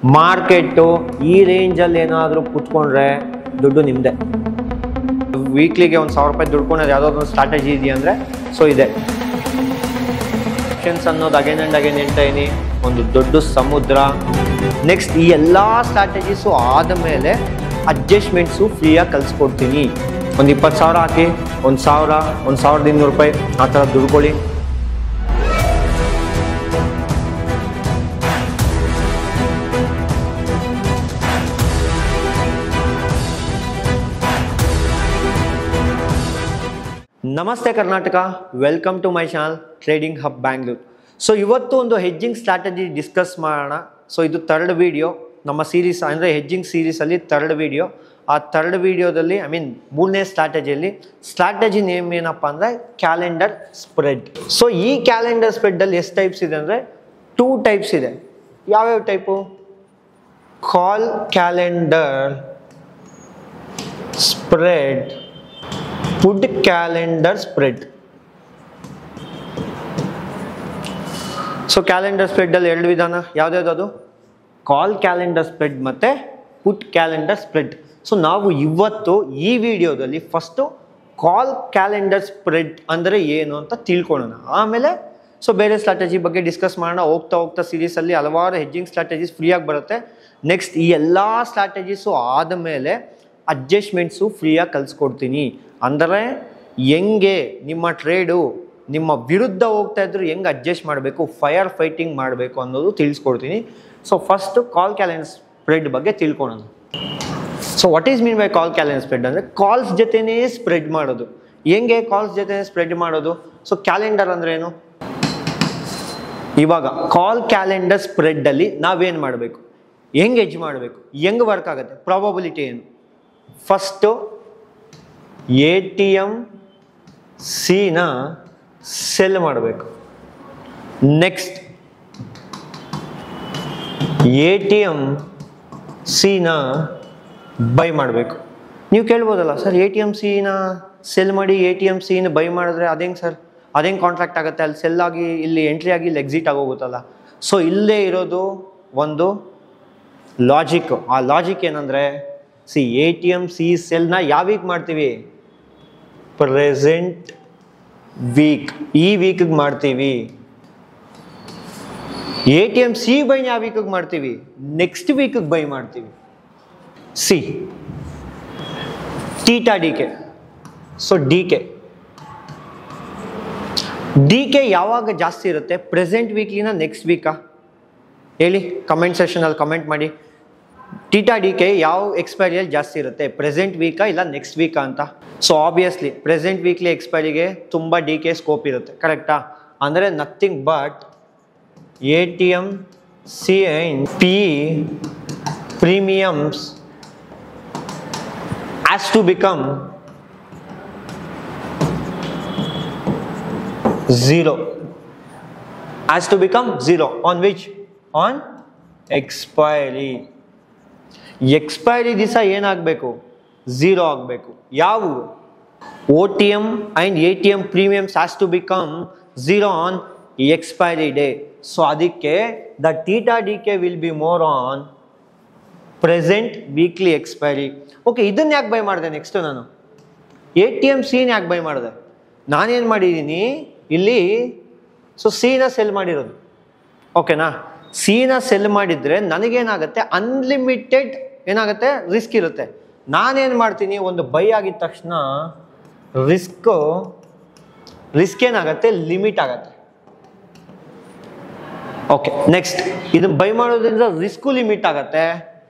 market ಈ ರೇಂಜಲ್ಲಿ ಏನಾದರೂ ಕುತ್ಕೊಂಡ್ರೆ ದುಡ್ಡು ನಿಮ್ಮದೇ ವೀಕ್ಲಿಗೆ ಒಂದು ಸಾವಿರ ರೂಪಾಯಿ ದುಡ್ಕೊಳೋದು ಯಾವುದೋ ಒಂದು ಸ್ಟ್ರಾಟಜಿ ಇದೆಯಾ ಅಂದರೆ ಸೊ ಇದೆ ಆಪ್ಷನ್ಸ್ ಅನ್ನೋದು ಅಗೇನ್ ಆ್ಯಂಡ್ ಅಗೇನ್ ಹೇಳ್ತಾ ಇದೀನಿ ಒಂದು ದೊಡ್ಡ ಸಮುದ್ರ ನೆಕ್ಸ್ಟ್ ಈ ಎಲ್ಲ ಸ್ಟ್ರಾಟಜೀಸು ಆದಮೇಲೆ ಅಡ್ಜಸ್ಟ್ಮೆಂಟ್ಸು ಫ್ರೀಯಾಗಿ ಕಲಿಸ್ಕೊಡ್ತೀನಿ ಒಂದು ಇಪ್ಪತ್ತು ಸಾವಿರ ಹಾಕಿ ಒಂದು ಸಾವಿರ ಒಂದು ಸಾವಿರದ ಇನ್ನೂರು ರೂಪಾಯಿ ಆ ಥರ ದುಡ್ಕೊಳ್ಳಿ ನಮಸ್ತೆ Karnataka welcome to my channel trading hub Bangalore so ಇವತ್ತು ಒಂದು ಹೆಜ್ಜಿಂಗ್ ಸ್ಟ್ರಾಟಜಿ ಡಿಸ್ಕಸ್ ಮಾಡೋಣ ಸೊ ಇದು ಥರ್ಡ್ ವಿಡಿಯೋ ನಮ್ಮ ಸೀರೀಸ್ ಅಂದರೆ ಹೆಜ್ಜಿಂಗ್ ಸೀರೀಸಲ್ಲಿ ಥರ್ಡ್ ವಿಡಿಯೋ ಆ ಥರ್ಡ್ ವಿಡಿಯೋದಲ್ಲಿ ಐ ಮೀನ್ ಮೂರನೇ ಸ್ಟ್ರಾಟಜಿಯಲ್ಲಿ ಸ್ಟ್ರಾಟಜಿ ನೇಮ್ ಏನಪ್ಪ ಅಂದರೆ ಕ್ಯಾಲೆಂಡರ್ ಸ್ಪ್ರೆಡ್ ಸೊ ಈ ಕ್ಯಾಲೆಂಡರ್ ಸ್ಪ್ರೆಡ್ಡಲ್ಲಿ ಎಷ್ಟು ಟೈಪ್ಸ್ ಇದೆ ಅಂದರೆ ಟೂ ಟೈಪ್ಸ್ ಇದೆ ಯಾವ್ಯಾವ type call calendar spread put calendar spread so calendar ಸ್ಪ್ರೆಡ್ಡಲ್ಲಿ ಎರಡು ವಿಧಾನ ಯಾವ್ದ್ಯಾವ್ದು ಕಾಲ್ ಕ್ಯಾಲೆಂಡರ್ ಸ್ಪ್ರೆಡ್ ಮತ್ತು ಫುಡ್ ಕ್ಯಾಲೆಂಡರ್ ಸ್ಪ್ರೆಡ್ ಸೊ ನಾವು ಇವತ್ತು ಈ ವಿಡಿಯೋದಲ್ಲಿ ಫಸ್ಟು ಕಾಲ್ ಕ್ಯಾಲೆಂಡರ್ ಸ್ಪ್ರೆಡ್ ಅಂದರೆ ಏನು ಅಂತ ತಿಳ್ಕೊಳ್ಳೋಣ ಆಮೇಲೆ ಸೊ ಬೇರೆ ಸ್ಟ್ರಾಟಜಿ ಬಗ್ಗೆ ಡಿಸ್ಕಸ್ ಮಾಡೋಣ ಹೋಗ್ತಾ ಹೋಗ್ತಾ ಸೀರೀಸಲ್ಲಿ ಹಲವಾರು ಹೆಜ್ಜಿಂಗ್ ಸ್ಟ್ರಾಟಜೀಸ್ ಫ್ರೀಯಾಗಿ ಬರುತ್ತೆ ನೆಕ್ಸ್ಟ್ ಈ ಎಲ್ಲ ಸ್ಟ್ರಾಟಜೀಸು ಆದಮೇಲೆ ಅಡ್ಜಸ್ಟ್ಮೆಂಟ್ಸು ಫ್ರೀಯಾಗಿ ಕಲಿಸ್ಕೊಡ್ತೀನಿ ಅಂದರೆ ಹೆಂಗೆ ನಿಮ್ಮ ಟ್ರೇಡು ನಿಮ್ಮ ವಿರುದ್ಧ ಹೋಗ್ತಾ ಇದ್ರು ಹೆಂಗೆ ಅಡ್ಜಸ್ಟ್ ಮಾಡಬೇಕು ಫೈರ್ ಫೈಟಿಂಗ್ ಮಾಡಬೇಕು ಅನ್ನೋದು ತಿಳಿಸ್ಕೊಡ್ತೀನಿ so first call calendar spread ಬಗ್ಗೆ ತಿಳ್ಕೊಳ್ಳೋಣ so what is mean by call calendar spread ಅಂದರೆ ಕಾಲ್ಸ್ ಜೊತೆನೇ ಸ್ಪ್ರೆಡ್ ಮಾಡೋದು ಹೆಂಗೆ ಕಾಲ್ಸ್ ಜೊತೆ ಸ್ಪ್ರೆಡ್ ಮಾಡೋದು ಸೊ ಕ್ಯಾಲೆಂಡರ್ ಅಂದ್ರೆ ಏನು ಇವಾಗ ಕಾಲ್ ಕ್ಯಾಲೆಂಡರ್ ಸ್ಪ್ರೆಡ್ಡಲ್ಲಿ ನಾವೇನು ಮಾಡಬೇಕು ಹೆಂಗೆ ಎಜ್ ಮಾಡಬೇಕು ಹೆಂಗೆ ವರ್ಕ್ ಆಗುತ್ತೆ ಪ್ರಾಬಬಿಲಿಟಿ ಏನು ಫಸ್ಟು ಎ ಟಿ ಎಮ್ ಸಿನ ಸೆಲ್ ಮಾಡಬೇಕು ನೆಕ್ಸ್ಟ್ ಎ ಟಿ ಎಮ್ ಸಿನ ಬೈ ಮಾಡಬೇಕು ನೀವು ಕೇಳ್ಬೋದಲ್ಲ ಸರ್ ಎ ಟಿ ಎಮ್ ಸಿನ ಸೆಲ್ ಮಾಡಿ ಎ ಟಿ ಎಮ್ ಸಿನ ಬೈ ಮಾಡಿದ್ರೆ ಅದೇಂಗೆ ಸರ್ ಅದೇಂಗೆ ಕಾಂಟ್ರಾಕ್ಟ್ ಆಗುತ್ತೆ ಅಲ್ಲಿ ಸೆಲ್ ಆಗಿ ಇಲ್ಲಿ ಎಂಟ್ರಿ ಆಗಿ ಇಲ್ಲಿ ಎಕ್ಸಿಟ್ ಆಗೋಗುತ್ತಲ್ಲ ಸೊ ಇಲ್ಲೇ ಇರೋದು ಒಂದು ಲಾಜಿಕ್ ಆ ಲಾಜಿಕ್ ಏನಂದರೆ C A T M C ಸೆಲ್ನ ಯಾವ ವೀಕ್ ಮಾಡ್ತೀವಿ ಪ್ರೆಸೆಂಟ್ ವೀಕ್ ಈ ವೀಕಿಗೆ ಮಾಡ್ತೀವಿ ಎ ಟಿ ಎಮ್ ಸಿ ಬೈನ ಯಾವ ವೀಕಿಗೆ ಮಾಡ್ತೀವಿ ನೆಕ್ಸ್ಟ್ ವೀಕಿಗೆ ಬೈ ಮಾಡ್ತೀವಿ C theta decay so decay decay ಯಾವಾಗ ಜಾಸ್ತಿ ಇರುತ್ತೆ ಪ್ರೆಸೆಂಟ್ ವೀಕ್ಲಿನ ನೆಕ್ಸ್ಟ್ ವೀಕಾ ಹೇಳಿ ಕಮೆಂಟ್ ಸೆಷನಲ್ಲಿ ಕಮೆಂಟ್ ಮಾಡಿ ಟೀಟಾ ಡಿ ಕೆ ಯಾವ ಎಕ್ಸ್ಪೈರಿಯಲ್ಲಿ ಜಾಸ್ತಿ ಇರುತ್ತೆ ಪ್ರೆಸೆಂಟ್ ವೀಕಾ ಇಲ್ಲ ನೆಕ್ಸ್ಟ್ ವೀಕಾ ಅಂತ ಸೊ ಆಬ್ವಿಯಸ್ಲಿ ಪ್ರೆಸೆಂಟ್ ವೀಕ್ಲಿ ಎಕ್ಸ್ಪೈರಿಗೆ ತುಂಬ ಡಿ ಕೆ ಸ್ಕೋಪ್ ಇರುತ್ತೆ ಕರೆಕ್ಟಾ ಅಂದರೆ nothing but A T M C and P premiums has to become zero has to become zero on which on expiry expiry ದಿವಸ ಏನಾಗಬೇಕು ಝೀರೋ ಆಗಬೇಕು ಯಾವುವು O T M and A T M premiums has to become zero on expiry day so ಅದಕ್ಕೆ the theta decay will be more on present weekly expiry okay ಇದನ್ನ ಯಾಕೆ by ಮಾಡಿದೆ next ನಾನು A T M ಸಿನ ಯಾಕೆ by ಮಾಡಿದೆ ನಾನೇನು ಮಾಡಿದ್ದೀನಿ ಇಲ್ಲಿ ಸೊ ಸಿನ ಸೆಲ್ ಮಾಡಿರೋದು ಓಕೆನಾ ಸಿನ ಸೆಲ್ ಮಾಡಿದರೆ ನನಗೇನಾಗುತ್ತೆ ಅನ್ಲಿಮಿಟೆಡ್ ಏನಾಗುತ್ತೆ ರಿಸ್ಕ್ ಇರುತ್ತೆ ನಾನೇನು ಮಾಡ್ತೀನಿ ಒಂದು ಬೈ ಆಗಿದ ತಕ್ಷಣ ರಿಸ್ಕು ರಿಸ್ಕ್ ಏನಾಗುತ್ತೆ ಲಿಮಿಟ್ ಆಗತ್ತೆ ಓಕೆ ನೆಕ್ಸ್ಟ್ ಇದು ಬೈ ಮಾಡೋದ್ರಿಂದ ರಿಸ್ಕು ಲಿಮಿಟ್ ಆಗತ್ತೆ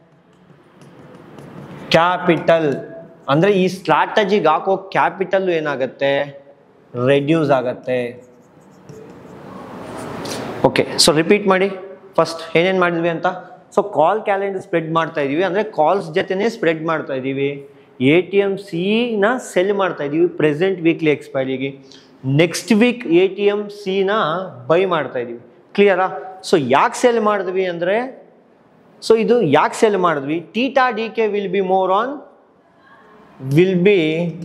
ಕ್ಯಾಪಿಟಲ್ ಅಂದರೆ ಈ ಸ್ಟ್ರಾಟಜಿಗೆ ಹಾಕೋ ಕ್ಯಾಪಿಟಲ್ ಏನಾಗುತ್ತೆ ರೆಡ್ಯೂಸ್ ಆಗತ್ತೆ ಓಕೆ ಸೊ ರಿಪೀಟ್ ಮಾಡಿ ಫಸ್ಟ್ ಏನೇನು ಮಾಡಿದ್ವಿ ಅಂತ ಸೊ ಕಾಲ್ ಕ್ಯಾಲೆಂಡರ್ ಸ್ಪ್ರೆಡ್ ಮಾಡ್ತಾ ಇದೀವಿ ಅಂದರೆ ಕಾಲ್ಸ್ ಜೊತೆನೇ ಸ್ಪ್ರೆಡ್ ಮಾಡ್ತಾ ಇದ್ದೀವಿ ಎ ಟಿ ಎಮ್ ಸಿನ ಸೆಲ್ ಮಾಡ್ತಾ ಇದ್ದೀವಿ ಪ್ರೆಸೆಂಟ್ ವೀಕ್ಲಿ ಎಕ್ಸ್ಪೈರಿಗೆ next week A T M ಸಿನ ಬೈ ಮಾಡ್ತಾ ಇದ್ದೀವಿ ಕ್ಲಿಯರಾ ಸೊ ಯಾಕೆ ಸೆಲ್ ಮಾಡಿದ್ವಿ ಅಂದರೆ ಸೊ ಇದು ಯಾಕೆ ಸೆಲ್ ಮಾಡಿದ್ವಿ theta decay will be more on will be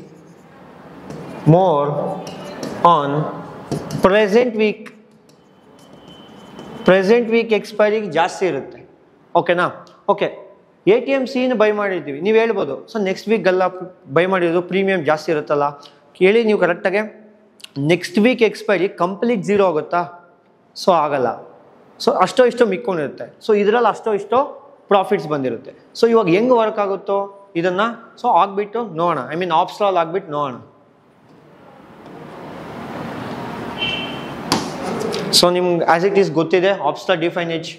more on present week present week ಎಕ್ಸ್ಪೈರಿಗೆ ಜಾಸ್ತಿ ಇರುತ್ತೆ ಓಕೆನಾ ಓಕೆ ಎ ಟಿ ಎಮ್ ಸಿನ ಬೈ ಮಾಡಿದ್ದೀವಿ ನೀವು ಹೇಳ್ಬೋದು ಸೊ ನೆಕ್ಸ್ಟ್ ವೀಕ್ಗೆಲ್ಲ ಬೈ ಮಾಡಿರೋದು ಪ್ರೀಮಿಯಂ ಜಾಸ್ತಿ ಇರುತ್ತಲ್ಲ ಕೇಳಿ ನೀವು ಕರೆಕ್ಟಾಗೆ next week expiry complete zero ಆಗುತ್ತಾ ಸೊ ಆಗಲ್ಲ ಸೊ ಅಷ್ಟೋ ಇಷ್ಟೋ ಮಿಕ್ಕೊಂಡಿರುತ್ತೆ ಸೊ ಇದರಲ್ಲಿ ಅಷ್ಟೋ ಇಷ್ಟೋ ಪ್ರಾಫಿಟ್ಸ್ ಬಂದಿರುತ್ತೆ ಸೊ ಇವಾಗ ಹೆಂಗೆ ವರ್ಕ್ ಆಗುತ್ತೋ ಇದನ್ನು ಸೊ ಆಗ್ಬಿಟ್ಟು ನೋಡೋಣ ಐ ಮೀನ್ ಆಪ್ಸ್ಟ್ರಾಲ್ ಆಗ್ಬಿಟ್ಟು ನೋಡೋಣ ಸೊ ನಿಮ್ಗೆ ಆಸ್ ಇಟ್ ಈಸ್ ಗೊತ್ತಿದೆ Opstra Definedge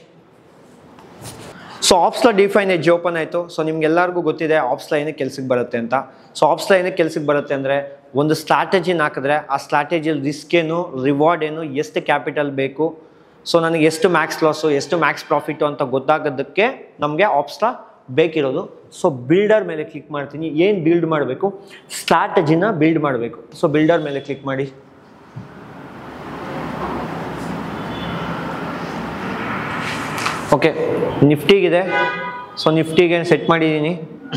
so Opstra Definedge open ಆಯಿತು ಸೊ ನಿಮ್ಗೆಲ್ಲರಿಗೂ ಗೊತ್ತಿದೆ ಆಪ್ಸ್ಲಾ ಏನಕ್ಕೆ ಕೆಲ್ಸಕ್ಕೆ ಬರುತ್ತೆ ಅಂತ ಸೊ ಆಪ್ಸ್ಲಾ ಏನಕ್ಕೆ ಕೆಲ್ಸಕ್ಕೆ ಬರುತ್ತೆ ಅಂದರೆ ಒಂದು ಸ್ಟ್ರಾಟಜಿನ ಹಾಕಿದ್ರೆ ಆ ಸ್ಟ್ರಾಟಜಿಯಲ್ಲಿ ರಿಸ್ಕ್ ಏನು ರಿವಾರ್ಡ್ ಏನು ಎಷ್ಟು ಕ್ಯಾಪಿಟಲ್ ಬೇಕು ಸೊ ನನಗೆ ಎಷ್ಟು ಮ್ಯಾಕ್ಸ್ ಲಾಸು ಎಷ್ಟು ಮ್ಯಾಕ್ಸ್ ಪ್ರಾಫಿಟು ಅಂತ ಗೊತ್ತಾಗೋದಕ್ಕೆ ನಮಗೆ ಆಪ್ಸ್ಲಾ ಬೇಕಿರೋದು ಸೊ ಬಿಲ್ಡರ್ ಮೇಲೆ ಕ್ಲಿಕ್ ಮಾಡ್ತೀನಿ ಏನು ಬಿಲ್ಡ್ ಮಾಡಬೇಕು ಸ್ಟ್ರಾಟಜಿನ ಬಿಲ್ಡ್ ಮಾಡಬೇಕು ಸೊ ಬಿಲ್ಡರ್ ಮೇಲೆ ಕ್ಲಿಕ್ ಮಾಡಿ ಓಕೆ ನಿಫ್ಟಿಗಿದೆ ಸೊ ನಿಫ್ಟಿಗೆ ಸೆಟ್ ಮಾಡಿದ್ದೀನಿ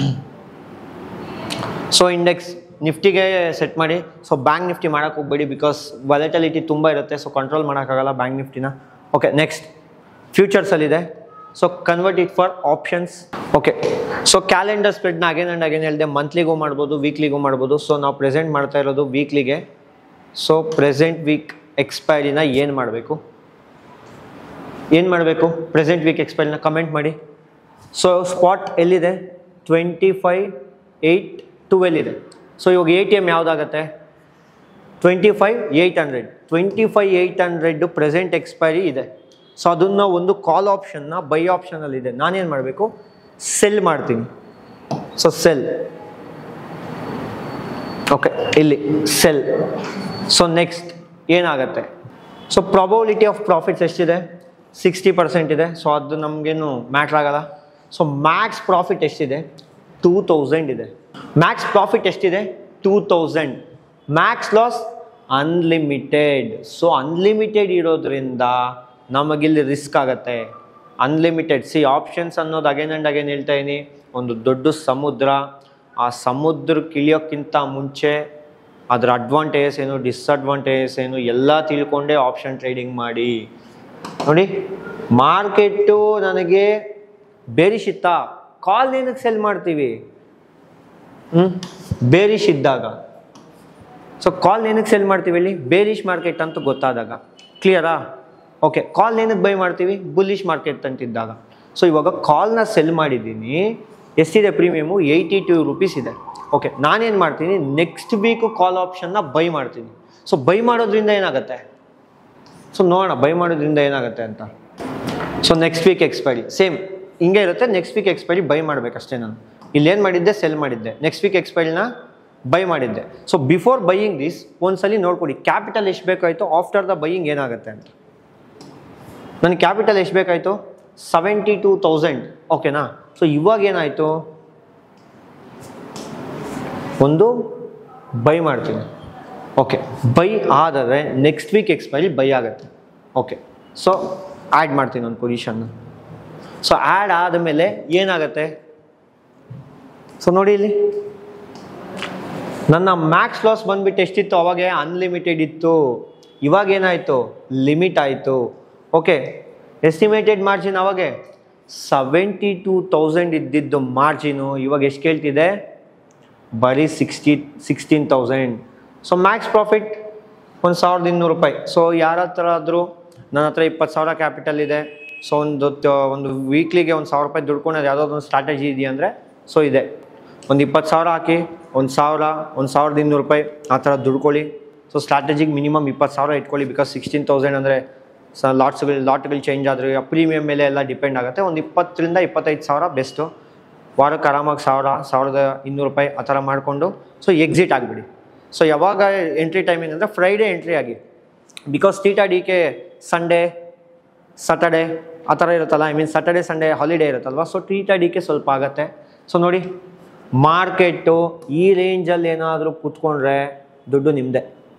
ಸೊ ಇಂಡೆಕ್ಸ್ ನಿಫ್ಟಿಗೆ ಸೆಟ್ ಮಾಡಿ ಸೊ ಬ್ಯಾಂಕ್ ನಿಫ್ಟಿ ಮಾಡೋಕ್ಕೆ ಹೋಗ್ಬೇಡಿ ಬಿಕಾಸ್ ವಾಲೆಟಲಿಟಿ ತುಂಬ ಇರುತ್ತೆ ಸೊ ಕಂಟ್ರೋಲ್ ಮಾಡೋಕ್ಕಾಗಲ್ಲ ಬ್ಯಾಂಕ್ ನಿಫ್ಟಿನ ಓಕೆ ನೆಕ್ಸ್ಟ್ ಫ್ಯೂಚರ್ಸಲ್ಲಿದೆ so convert it for options okay so calendar ಸ್ಪ್ರೆಡ್ನ ಅಗೇನ್ ಆ್ಯಂಡ್ ಅಗೇನ್ ಹೇಳಿದೆ ಮಂತ್ಲಿಗೂ ಮಾಡ್ಬೋದು ವೀಕ್ಲಿಗೂ ಮಾಡ್ಬೋದು ಸೊ ನಾವು ಪ್ರೆಸೆಂಟ್ ಮಾಡ್ತಾ ಇರೋದು ವೀಕ್ಲಿಗೆ ಸೊ ಪ್ರೆಸೆಂಟ್ ವೀಕ್ ಎಕ್ಸ್ಪೈರಿನ ಏನು ಮಾಡಬೇಕು ಏನು ಮಾಡಬೇಕು ಪ್ರೆಸೆಂಟ್ ವೀಕ್ ಎಕ್ಸ್ಪೈರಿನ ಕಮೆಂಟ್ ಮಾಡಿ ಸೊ ಸ್ಪಾಟ್ ಎಲ್ಲಿದೆ ಟ್ವೆಂಟಿ ಫೈವ್ ಏಯ್ಟ್ ಟುವೆಲ್ ಇದೆ ಸೊ ಇವಾಗ ಎ ಟಿ ಎಮ್ ಯಾವುದಾಗತ್ತೆ twenty five eight hundred twenty five eight hundred present expiry ಇದೆ ಸೊ ಅದನ್ನು ಒಂದು ಕಾಲ್ ಆಪ್ಷನ್ನ ಬೈ ಆಪ್ಷನಲ್ಲಿ ಇದೆ ನಾನೇನು ಮಾಡಬೇಕು ಸೆಲ್ ಮಾಡ್ತೀನಿ ಸೊ ಸೆಲ್ ಓಕೆ ಇಲ್ಲಿ ಸೆಲ್ ಸೊ ನೆಕ್ಸ್ಟ್ ಏನಾಗತ್ತೆ ಸೊ ಪ್ರಾಬಬಿಲಿಟಿ ಆಫ್ ಪ್ರಾಫಿಟ್ಸ್ ಎಷ್ಟಿದೆ ಸಿಕ್ಸ್ಟಿ ಪರ್ಸೆಂಟ್ ಇದೆ ಸೊ ಅದು ನಮಗೇನು ಮ್ಯಾಟ್ರ್ ಆಗಲ್ಲ ಸೊ ಮ್ಯಾಕ್ಸ್ ಪ್ರಾಫಿಟ್ ಎಷ್ಟಿದೆ ಟೂ ತೌಸಂಡ್ ಇದೆ ಮ್ಯಾಕ್ಸ್ ಪ್ರಾಫಿಟ್ ಎಷ್ಟಿದೆ two thousand max loss unlimited so unlimited ಇರೋದ್ರಿಂದ ನಮಗಿಲ್ಲಿ ರಿಸ್ಕ್ ಆಗತ್ತೆ ಅನ್ಲಿಮಿಟೆಡ್ ಸಿ ಆಪ್ಷನ್ಸ್ ಅನ್ನೋದು ಅಗೇನ್ ಆ್ಯಂಡ್ ಅಗೇನ್ ಹೇಳ್ತಾ ಇದೀನಿ ಒಂದು ದೊಡ್ಡ ಸಮುದ್ರ ಆ ಸಮುದ್ರಕ್ಕೆ ಇಳಿಯೋಕ್ಕಿಂತ ಮುಂಚೆ ಅದರ ಅಡ್ವಾಂಟೇಜಸ್ ಏನು ಡಿಸ್ಅಡ್ವಾಂಟೇಜಸ್ ಏನು ಎಲ್ಲ ತಿಳ್ಕೊಂಡೇ ಆಪ್ಷನ್ ಟ್ರೇಡಿಂಗ್ ಮಾಡಿ ನೋಡಿ ಮಾರ್ಕೆಟು ನನಗೆ ಬೇರಿಶ್ ಇತ್ತಾ ಕಾಲ್ ಏನಕ್ಕೆ ಸೆಲ್ ಮಾಡ್ತೀವಿ ಹ್ಞೂ ಬೇರಿಶ್ ಇದ್ದಾಗ ಸೊ ಕಾಲ್ ಏನಕ್ಕೆ ಸೆಲ್ ಮಾಡ್ತೀವಿ ಹೇಳಿ ಬೇರಿಶ್ ಮಾರ್ಕೆಟ್ ಅಂತ ಗೊತ್ತಾದಾಗ ಕ್ಲಿಯರಾ ಓಕೆ ಕಾಲ್ ಏನಕ್ಕೆ ಬೈ ಮಾಡ್ತೀವಿ ಬುಲ್ಲಿಶ್ ಮಾರ್ಕೆಟ್ ಅಂತಿದ್ದಾಗ ಸೊ ಇವಾಗ ಕಾಲ್ನ ಸೆಲ್ ಮಾಡಿದ್ದೀನಿ ಎಷ್ಟಿದೆ ಪ್ರೀಮಿಯಮು ಏಯ್ಟಿ ಟೂ ರುಪೀಸ್ ಇದೆ ಓಕೆ ನಾನೇನು ಮಾಡ್ತೀನಿ ನೆಕ್ಸ್ಟ್ ವೀಕು ಕಾಲ್ ಆಪ್ಷನ್ನ ಬೈ ಮಾಡ್ತೀನಿ ಸೊ ಬೈ ಮಾಡೋದ್ರಿಂದ ಏನಾಗುತ್ತೆ ಸೊ ನೋಡೋಣ ಬೈ ಮಾಡೋದ್ರಿಂದ ಏನಾಗುತ್ತೆ ಅಂತ so next week expiry same ಹಿಂಗೆ ಇರುತ್ತೆ ನೆಕ್ಸ್ಟ್ ವೀಕ್ ಎಕ್ಸ್ಪೈರಿ ಬೈ ಮಾಡಬೇಕಷ್ಟೇ ನಾನು ಇಲ್ಲೇನು ಮಾಡಿದ್ದೆ ಸೆಲ್ ಮಾಡಿದ್ದೆ ನೆಕ್ಸ್ಟ್ ವೀಕ್ ಎಕ್ಸ್ಪೈರಿನ ಬೈ ಮಾಡಿದ್ದೆ ಸೊ ಬಿಫೋರ್ ಬೈಯಿಂಗ್ ದಿಸ್ ಒಂದ್ಸಲಿ ನೋಡ್ಕೊಡಿ ಕ್ಯಾಪಿಟಲ್ ಎಷ್ಟು ಬೇಕಾಯಿತು ಆಫ್ಟರ್ ದ ಬೈಯಿಂಗ್ ಏನಾಗುತ್ತೆ ಅಂತ ನನಗೆ ಕ್ಯಾಪಿಟಲ್ ಎಷ್ಟು ಬೇಕಾಯಿತು ಸೆವೆಂಟಿ ಟೂ ತೌಸಂಡ್ ಓಕೆನಾ ಸೊ ಇವಾಗ ಏನಾಯಿತು ಒಂದು ಬೈ ಮಾಡ್ತೀನಿ ಓಕೆ ಬೈ ಆದರೆ ನೆಕ್ಸ್ಟ್ ವೀಕ್ ಎಕ್ಸ್ಪೈರಿ ಬೈ ಆಗುತ್ತೆ ಓಕೆ ಸೊ ಆ್ಯಡ್ ಮಾಡ್ತೀನಿ ಒಂದು ಪೊಸಿಷನ್ನ ಸೊ ಆ್ಯಡ್ ಆದಮೇಲೆ ಏನಾಗುತ್ತೆ ಸೊ ನೋಡಿ ಇಲ್ಲಿ ನನ್ನ ಮ್ಯಾಕ್ಸ್ ಲಾಸ್ ಬಂದ್ಬಿಟ್ಟು ಎಷ್ಟಿತ್ತು ಅವಾಗೆ ಅನ್ಲಿಮಿಟೆಡ್ ಇತ್ತು ಇವಾಗ ಏನಾಯಿತು ಲಿಮಿಟ್ ಆಯಿತು ಓಕೆ ಎಸ್ಟಿಮೇಟೆಡ್ ಮಾರ್ಜಿನ್ ಅವಾಗೆ ಸೆವೆಂಟಿ ಟೂ ತೌಸಂಡ್ ಇದ್ದಿದ್ದು ಮಾರ್ಜಿನು ಇವಾಗ ಎಷ್ಟು ಕೇಳ್ತಿದೆ ಬರೀ sixty sixteen thousand so max profit ಒಂದು ಸಾವಿರದ ಇನ್ನೂರು ರೂಪಾಯಿ ಸೊ ಯಾರ ಹತ್ರ ಆದರೂ ನನ್ನ ಹತ್ರ ಇಪ್ಪತ್ತು ಸಾವಿರ ಕ್ಯಾಪಿಟಲ್ ಇದೆ ಸೊ ಒಂದು ತ- ಒಂದು ವೀಕ್ಲಿಗೆ ಒಂದು ಸಾವಿರ ರೂಪಾಯಿ ದುಡ್ಕೊಳೋದು ಯಾವುದಾದ್ರು ಒಂದು ಸ್ಟ್ರಾಟಜಿ ಇದೆಯಾ ಅಂದರೆ ಸೊ ಇದೆ ಒಂದು ಇಪ್ಪತ್ತು ಸಾವಿರ ಹಾಕಿ ಒಂದು ಸಾವಿರ ಒಂದು ಸಾವಿರದ ಇನ್ನೂರು ರೂಪಾಯಿ ಆ ಥರ ದುಡ್ಕೊಳ್ಳಿ ಸೊ ಸ್ಟ್ರಾಟಜಿಗೆ ಮಿನಿಮಮ್ ಇಪ್ಪತ್ತು ಸಾವಿರ ಇಟ್ಕೊಳ್ಳಿ ಬಿಕಾಸ್ ಸಿಕ್ಸ್ಟೀನ್ ತೌಸಂಡ್ ಅಂದರೆ ಸ ಲಾಟ್ಸ್ಗಳು ಲಾಟ್ಗಳು ಚೇಂಜ್ ಆದರೆ ಪ್ರೀಮಿಯಮ್ ಮೇಲೆ ಎಲ್ಲ ಡಿಪೆಂಡ್ ಆಗುತ್ತೆ ಒಂದು ಇಪ್ಪತ್ತರಿಂದ ಇಪ್ಪತ್ತೈದು ಸಾವಿರ ಬೆಸ್ಟು ವಾರಕ್ಕೆ ಆರಾಮಾಗಿ ಸಾವಿರ ಸಾವಿರದ ಇನ್ನೂರು ರೂಪಾಯಿ ಆ ಥರ ಮಾಡಿಕೊಂಡು ಸೊ ಎಕ್ಸಿಟ್ ಆಗಿಬಿಡಿ ಸೊ ಯಾವಾಗ ಎಂಟ್ರಿ ಟೈಮಿಂಗ್ ಅಂದರೆ ಫ್ರೈಡೇ ಎಂಟ್ರಿ ಆಗಿ because theta decay Sunday Saturday ಆ ಥರ ಇರುತ್ತಲ್ಲ I mean Saturday Sunday holiday ಇರುತ್ತಲ್ವ ಸೊ ಟೀಟಾ ಡಿ ಕೆ ಸ್ವಲ್ಪ ಆಗುತ್ತೆ ಸೊ ನೋಡಿ ಮಾರ್ಕೆಟು ಈ ರೇಂಜಲ್ಲಿ ಏನಾದರೂ ಕೂತ್ಕೊಂಡ್ರೆ ದುಡ್ಡು ನಿಮ್ಮದೇ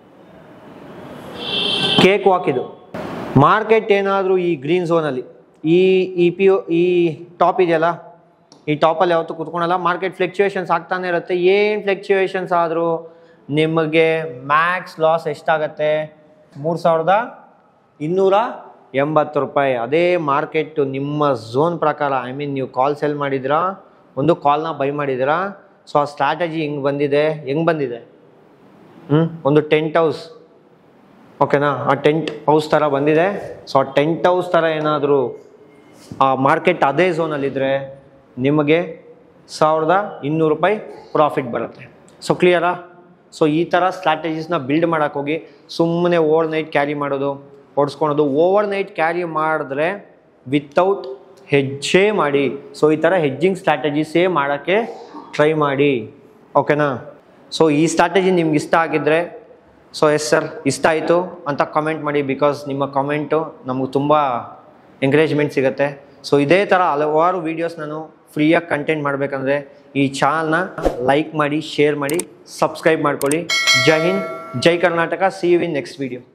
ಕೇಕ್ ವಾಕ್ ಇದು ಮಾರ್ಕೆಟ್ ಏನಾದರೂ ಈ ಗ್ರೀನ್ ಝೋನಲ್ಲಿ ಈ ಇ ಪಿ ಒ ಈ ಟಾಪ್ ಇದೆಯಲ್ಲ ಈ ಟಾಪಲ್ಲಿ ಯಾವತ್ತೂ ಕುತ್ಕೊಳಲ್ಲ ಮಾರ್ಕೆಟ್ ಫ್ಲಕ್ಚುಯೇಷನ್ಸ್ ಆಗ್ತಾನೆ ಇರುತ್ತೆ ಏನು ಫ್ಲಕ್ಚುಯೇಷನ್ಸ್ ಆದರೂ ನಿಮಗೆ ಮ್ಯಾಕ್ಸ್ ಲಾಸ್ ಎಷ್ಟಾಗತ್ತೆ ಮೂರು ಸಾವಿರದ ಇನ್ನೂರ ಎಂಬತ್ತು ರೂಪಾಯಿ ಅದೇ ಮಾರ್ಕೆಟು ನಿಮ್ಮ ಝೋನ್ ಪ್ರಕಾರ ಐ ಮೀನ್ ನೀವು ಕಾಲ್ ಸೆಲ್ ಮಾಡಿದ್ರಾ ಒಂದು ಕಾಲ್ನ ಬೈ ಮಾಡಿದ್ದೀರಾ ಸೊ ಆ ಸ್ಟ್ರಾಟಜಿ ಹಿಂಗೆ ಬಂದಿದೆ ಹೆಂಗೆ ಬಂದಿದೆ ಹ್ಞೂ ಒಂದು ಟೆಂಟ್ ಹೌಸ್ ಓಕೆನಾ ಆ ಟೆಂಟ್ ಹೌಸ್ ಥರ ಬಂದಿದೆ ಸೊ ಆ ಟೆಂಟ್ ಹೌಸ್ ಥರ ಏನಾದರೂ ಆ ಮಾರ್ಕೆಟ್ ಅದೇ ಝೋನಲ್ಲಿದ್ದರೆ ನಿಮಗೆ ಸಾವಿರದ ಇನ್ನೂರು ರೂಪಾಯಿ ಪ್ರಾಫಿಟ್ ಬರುತ್ತೆ ಸೊ ಕ್ಲಿಯರಾ ಸೊ ಈ ಥರ ಸ್ಟ್ರಾಟಜೀಸ್ನ ಬಿಲ್ಡ್ ಮಾಡೋಕ್ಕೆ ಹೋಗಿ ಸುಮ್ಮನೆ ಓವರ್ ನೈಟ್ ಕ್ಯಾರಿ ಮಾಡೋದು ಓಡಿಸ್ಕೊಳೋದು ಓವರ್ ನೈಟ್ ಕ್ಯಾರಿ ಮಾಡಿದ್ರೆ ವಿತೌಟ್ ಹೆಜ್ಜೆ ಮಾಡಿ ಸೊ ಈ ಥರ ಹೆಜ್ಜಿಂಗ್ ಸ್ಟ್ರಾಟಜೀಸೇ ಮಾಡೋಕ್ಕೆ ಟ್ರೈ ಮಾಡಿ ಓಕೆನಾ ಸೊ ಈ ಸ್ಟ್ರಾಟಜಿ ನಿಮ್ಗೆ ಇಷ್ಟ ಆಗಿದ್ದರೆ ಸೊ ಎಸ್ ಸರ್ ಇಷ್ಟ ಆಯಿತು ಅಂತ ಕಮೆಂಟ್ ಮಾಡಿ ಬಿಕಾಸ್ ನಿಮ್ಮ ಕಮೆಂಟು ನಮಗೆ ತುಂಬ ಎಂಕರೇಜ್ಮೆಂಟ್ ಸಿಗುತ್ತೆ ಸೊ ಇದೇ ಥರ ಹಲವಾರು ವೀಡಿಯೋಸ್ ನಾನು ಫ್ರೀಯಾಗಿ ಕಂಟೆಂಟ್ ಮಾಡಬೇಕಂದ್ರೆ ಈ ಚಾನಲ್ನ ಲೈಕ್ ಮಾಡಿ ಶೇರ್ ಮಾಡಿ ಸಬ್ಸ್ಕ್ರೈಬ್ ಮಾಡ್ಕೊಳ್ಳಿ ಜೈ ಹಿಂದ್ ಜೈ Karnataka see you in next video